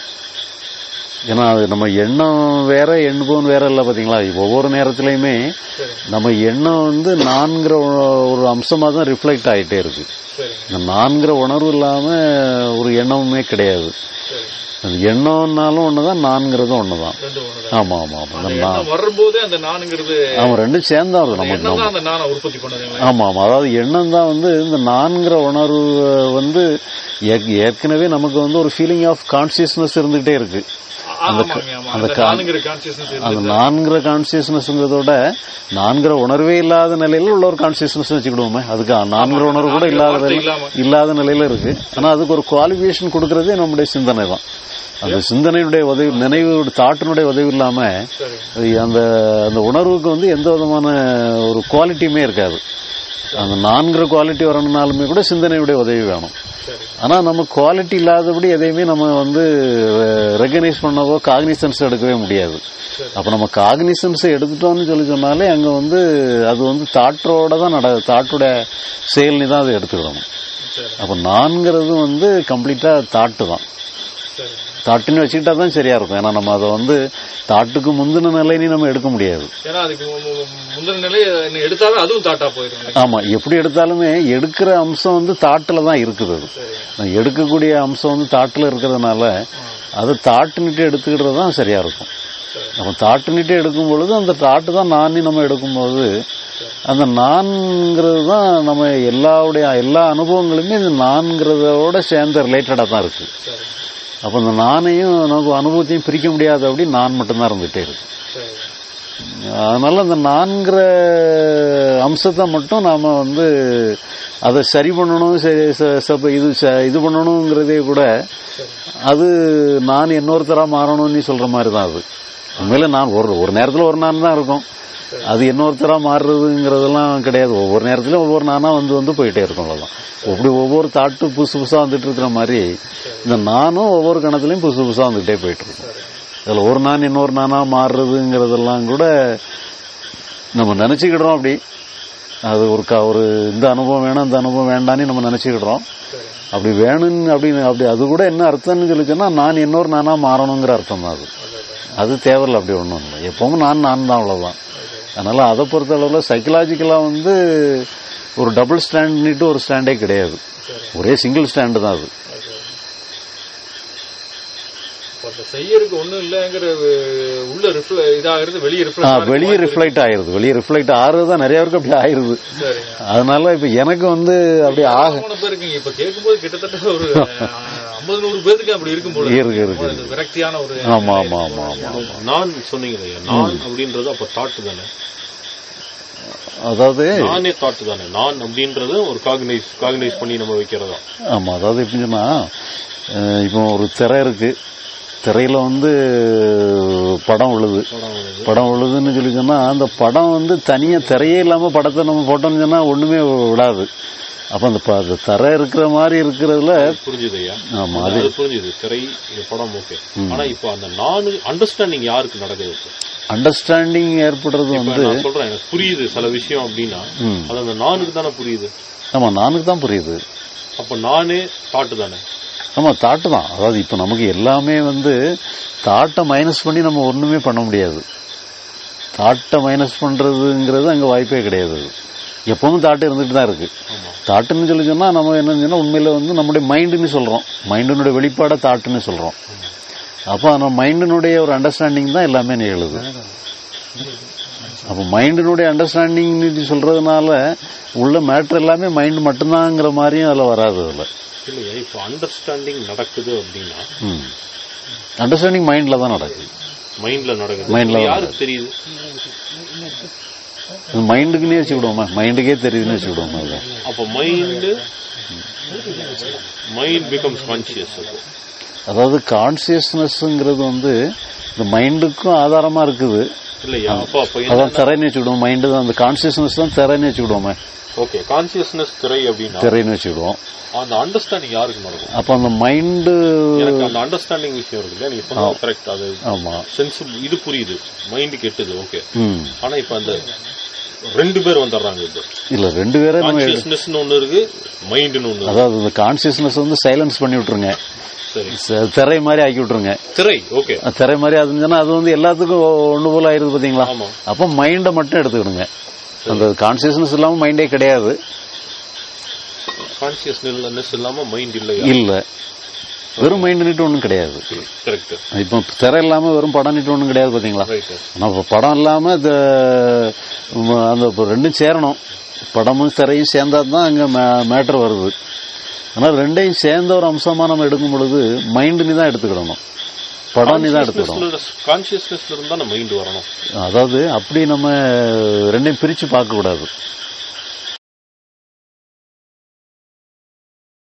ஏன்னா அது நம்ம எண்ணம் வேற எண்ணுபவன் வேற இல்ல பாத்தீங்களா ஒவ்வொரு நேரத்திலயுமே சரி நம்ம எண்ணம் வந்து நான்கிற ஒ- ஒரு அம்சமா தான் ரிஃப்ளெக்ட் ஆயிட்டே இருக்கு சரிங்க இந்த நான்கிற உணர்வு இல்லாம ஒரு எண்ணமுமே கிடையாது சரி அது எண்ணம்னாலும் ஒண்ணுதான் நான்கிறதும் ஒண்ணுதான் ரெண்டு ஒண்ணுதான் ஆமா ஆமா ஆமா அந்த அந்த நான் எண்ணம் வரும்போதே அந்த நானுங்கிறது அவன் ரெண்டும் சேர்ந்தா வருது நமக்கு எண்ணம் தான் அந்த நானை உற்பத்தி பண்ணுதுங்களா ஆமா ஆமா அதாவது எண்ணம் தான் வந்து இந்த நான்கிற உணர்வு வந்து ஏற்- ஏற்கனவே நமக்கு வந்து ஒரு ஃபீலிங் ஆஃப் கான்சியஸ்னஸ் இருந்துகிட்டே இருக்கு ஆமாங்க ஆமா அந்த அந்த கா- நானுங்கிற கான்சியஸ்னஸ் அந்த நான்கிற கான்சியஸ்னஸ்ங்கிறதோட நான்கிற உணர்வே இல்லாத நிலையில உள்ள ஒரு கான்சியஸ்னஸ் வச்சுக்கிடுவோமே அதுக்கு நான்கிற உணர்வு கூட இல்லாத வார்த்தை நிலை- இல்லாம. இல்லாத நிலையில இருக்கு ஆனா அதுக்கு ஒரு குவாலிஃபிகேஷன் கொடுக்கறதே நம்முடைய சிந்தனை தான் அந்த சிந்தனையுடைய உதவி நினைவு தாட்டினுடைய உதவி இல்லாம சரி அது அந்த அந்த உணர்வுக்கு வந்து எந்த விதமான ஒரு குவாலிட்டியுமே இருக்காது அந்த நான்கிற குவாலிட்டி வரணும்னாலுமே கூட சிந்தனையுடைய உதவி வேணும் சரி ஆனா நம்ம குவாலிட்டி இல்லாதபடி எதையுமே நம்ம வந்து ரெகனைஸ் பண்ணவோ காக்னிசன்ஸ் எடுக்கவே முடியாது சரி. அப்ப நம்ம காக்னிசன்ஸ் எடுத்துட்டோம்னு சொல்லி சொன்னாலே அங்க வந்து அது வந்து தாட்டோட தான் நட தாட்டோட செயல்னு தான் அதை எடுத்துக்கிடணும் சரி அப்ப நான்கிறது வந்து கம்ப்ளீட்டா தாட்டு தான் சரி தாட்டுன்னு வச்சுக்கிட்டா தான் சரியா இருக்கும் ஏன்னா நம்ம அதை வந்து தாட்டுக்கு முந்தின நிலைன்னு நம்ம எடுக்க முடியாது ஏன்னா அதுக்கு மு- மு- முந்தின நிலையை எடுத்தாலும் அதுவும் தாட்டா போயிடும் ஆமா எப்படி எடுத்தாலுமே எடுக்கிற அம்சம் வந்து தாட்டுல தான் இருக்குது அது சரி நான் எடுக்கக்கூடிய அம்சம் வந்து தாட்டுல இருக்கிறதுனால அதை தாட்டுன்னுட்டு எடுத்துக்கிட்டது தான் சரியா இருக்கும் சரி நம்ம தாட்டுன்னுட்டு எடுக்கும் பொழுது அந்த தாட்டு தான் நானே நம்ம எடுக்கும்போது அந்த நான்ங்கிறது தான் நம்ம எல்லாவுடைய எல்லா அனுபவங்களுமே இந்த நான்கிறதோட சேர்ந்த ரிலேட்டடா தான் இருக்கு சரி அப்ப அந்த நானையும் நமக்கு அனுபவத்தையும் பிரிக்க முடியாது அப்படி நான் மட்டும்தான் இருந்துட்டே இருக்கு சரி அதனால அந்த நான்கிற அம்சத்தை மட்டும் நாம வந்து அதை சரி பண்ணணும் சரி- ச- ச- இது ச- இது பண்ணணுங்கிறதே கூட சரி அது நான் இன்னொருத்தரா மாறணும்னு சொல்ற மாதிரி தான் அது உண்மையில நான் ஒரு ஒரு நேரத்துல ஒரு நான் தான் இருக்கும் அது இன்னொருத்தரா மாறுறதுங்கிறதெல்லாம் கிடையாது ஒவ்வொரு நேரத்திலும் ஒவ்வொரு நானா வந்து வந்து போயிட்டே இருக்கும் அவ்வளவுதான் அப்படி ஒவ்வொரு தாட்டு புதுசு புதுசா வந்துட்டு இருக்கிற மாதிரி இந்த நானும் ஒவ்வொரு கணத்துலயும் புதுசு புதுசா வந்துட்டே போயிட்டு இருக்கும் அதுல ஒரு நான் இன்னொரு நானா மாறுறதுங்கிறதெல்லாம் கூட நம்ம நினைச்சுக்கிடுறோம் அப்படி அது ஒரு க- ஒரு இந்த அனுபவம் வேணும் இந்த அனுபவம் வேண்டான்னு நம்ம நினைச்சுக்கிடுறோம் சரி அப்படி வேணும்னு அப்படின்னு அப்படி அது கூட என்ன அர்த்தம்னு சொல்லிச்சுன்னா நான் இன்னொரு நானா மாறணுங்கிற அர்த்தம் தான் அது அது தேவையில்ல அப்படி ஒன்றும் இல்லை எப்பவும் நான் நான் தான் அவ்வளவுதான் அதனால அதை பொறுத்த அளவுல சைக்கலாஜிக்கலா வந்து ஒரு டபுள் ஸ்டாண்ட்னுட்டு ஒரு ஸ்டாண்டே கிடையாது சரி ஒரே சிங்கிள் ஸ்டாண்டு தான் அது ஓகே அப்ப அந்த செய்யறதுக்கு ஒண்ணும் இல்லங்கிற அஹ், உள்ள ரிஃப்ள இதாகிறது வெளியே ஆ, ரிஃப்ளெக்ட் வெளியே ரிஃப்ளெக்ட் ஆயிருது வெளியே ரிஃப்ளெக்ட் ஆறுறது தான் நிறைய பேருக்கு அப்படி ஆயிருது சரிங்க அதனால இப்ப எனக்கு வந்து அப்படி ஆக மூணு பேருக்குங்க இப்ப கேட்கும்போது கிட்டத்தட்ட ஒரு ஐம்பது நூறு பேருக்கு அப்படி இருக்கும் போல இருக்கு, இருக்கு, அது விரக்தியான ஒரு ஆமா ஆமா ஆமா ஆமா ஆமா நான் சொன்னீங்க இல்லையா நான் அப்படின்றது அப்ப தாட்டு தானே அதாவது நானே தாட்டு தானே நான் அப்படின்றது ஒரு காகனைஸ் காகனைஸ் பண்ணி நம்ம வைக்கிறதா ஆமா அதாவது எப்படி சொன்னா அஹ், இப்போ ஒரு திரை இருக்கு திரையில வந்து படம் விழுது படம் வருது. படம் விழுதுன்னு சொல்லி சொன்னா அந்த படம் வந்து தனியா திரையே இல்லாம படத்தை நம்ம போட்டோம்னு சொன்னா ஒண்ணுமே விடாது அப்ப அந்த ப- அந்த திரை இருக்கிற மாதிரி இருக்கிறதுல புரிஞ்சுது ஐயா ஆமா அது அது புரிஞ்சுது திரை இது படம் ஓகே ஆனா இப்போ அந்த நான் அண்டர்ஸ்டாண்டிங் யாருக்கு நடக்குது இப்போ? அண்டர்ஸ்டாண்டிங் ஏற்படுறது இப்ப வந்து நான் சொல்றேன் எனக்கு புரியுது சில விஷயம் அப்படின்னா ம். அது அந்த நானுக்கு தானே புரியுது ஆமா நானுக்கு தான் புரியுது அப்ப நானே தாட்டு தானே ஆமா தாட்டு தான் அதாவது இப்ப நமக்கு எல்லாமே வந்து தாட்டை மைனஸ் பண்ணி நம்ம ஒண்ணுமே பண்ண முடியாது தாட்டை மைனஸ் பண்றதுங்கிறது அங்க வாய்ப்பே கிடையாது எப்பவும் தாட்டு இருந்துட்டு தான் இருக்கு ஆமா தாட்டுன்னு சொல்லி சொன்னா நம்ம என்னன்னு சொன்னா உண்மையில வந்து நம்முடைய மைண்டுன்னு சொல்றோம் மைண்டினுடைய வெளிப்பாட தாட்டுன்னு சொல்றோம் அப்போ நம்ம மைண்டினுடைய ஒரு அண்டர்ஸ்டாண்டிங் தான் எல்லாமே நிகழுது அப்போ மைண்டினுடைய அண்டர்ஸ்டாண்டிங் சொல்றதுனால உள்ள மேட்ரு எல்லாமே மைண்ட் மட்டும்தாங்கிற மாதிரியும் அதில் வராது அதில் இல்லையா இப்போ அண்டர்ஸ்டாண்டிங் நடக்குது அப்படின்னா ம் அண்டர்ஸ்டாண்டிங் மைண்டில் தான் நடக்குது மைண்ட்ல நடக்குது Mindல இது தான் யாருக்கு தெரியுது மைண்டுக்குன்னே வச்சுக்கிடுவோமா மைண்டுக்கே தெரியுதுன்னு வச்சுக்கிடுவோமா இல்லை அப்போ மைண்ட் மைண்ட் பிகம்ஸ் கான்சியஸ் அப்போ அதாவது கான்சியஸ்னஸ்ங்கிறது வந்து இந்த மைண்டுக்கும் ஆதாரமா இருக்குது இல்லையா அப்போ அப்போ அதான் திரைன்னு வச்சுக்கிடுவோம் மைண்டு தான் அந்த கான்சியஸ்னஸ் தான் திரைன்னு வச்சுக்கிடுவோமே ஓகே கான்சியஸ்னஸ் திரை அப்படின்னா திரைன்னு வச்சுக்கிடுவோம் அந்த அண்டர்ஸ்டாண்டிங் யாருக்கு நடக்கும் அப்போ அந்த மைண்டு எனக்கு அந்த அண்டர்ஸ்டாண்டிங் விஷயம் இருக்கு இல்லையா நீங்க சொன்னது கரெக்ட் அது ஆமா சென்ஸ் இது புரியுது மைண்ட் கெட்டுது ஓகே ம் ஆனா இப்ப அந்த ரெண்டு பேர் வந்துடுறாங்க இப்போ இல்ல ரெண்டு பேரும் நம்ம கான்சியஸ்னஸ் ஒண்ணு இருக்கு மைண்ட்னு ஒண்ணு இருக்கு. அதாவது இந்த கான்சியஸ்னஸ் வந்து சைலன்ஸ் பண்ணி விட்டுருங்க சரி ச- திரை மாதிரி ஆக்கி விட்டுருங்க திரை ஓகே அது திரை மாதிரி அதுங்கன்னா அது வந்து எல்லாத்துக்கும் ஒண்ணு போல ஆயிருது பாத்தீங்களா ஆமா அப்போ மைண்டை மட்டும் எடுத்துக்கிடுங்க அந்த கான்சியஸ்னஸ் இல்லாம மைண்டே கிடையாது கான்சியஸ்னஸ் இல்லாம மைண்ட் இல்லையா இல்ல வெறும் மைண்ட் நீட்டு ஒண்ணும் கிடையாது கரெக்ட் இப்போ திரை இல்லாம வெறும் படம் நீட்டு ஒண்ணும் கிடையாது பாத்தீங்களா ரைட் ஆனா இப்ப படம் இல்லாம இந்த உம், அந்த இப்ப ரெண்டும் சேரணும் படமும் திரையும் சேர்ந்தா தான் அங்க மேட்டர் வருது ஆனா ரெண்டையும் சேர்ந்த ஒரு அம்சமா நம்ம எடுக்கும் பொழுது மைண்ட் நீ தான் எடுத்துக்கிடணும் படம் நீ தான் எடுத்துக்கணும் கான்சியஸ்னஸ்ல இருந்தா நம்ம மைண்ட் வரணும் அதாவது அப்படி நம்ம ரெண்டையும் பிரிச்சு பார்க்க கூடாது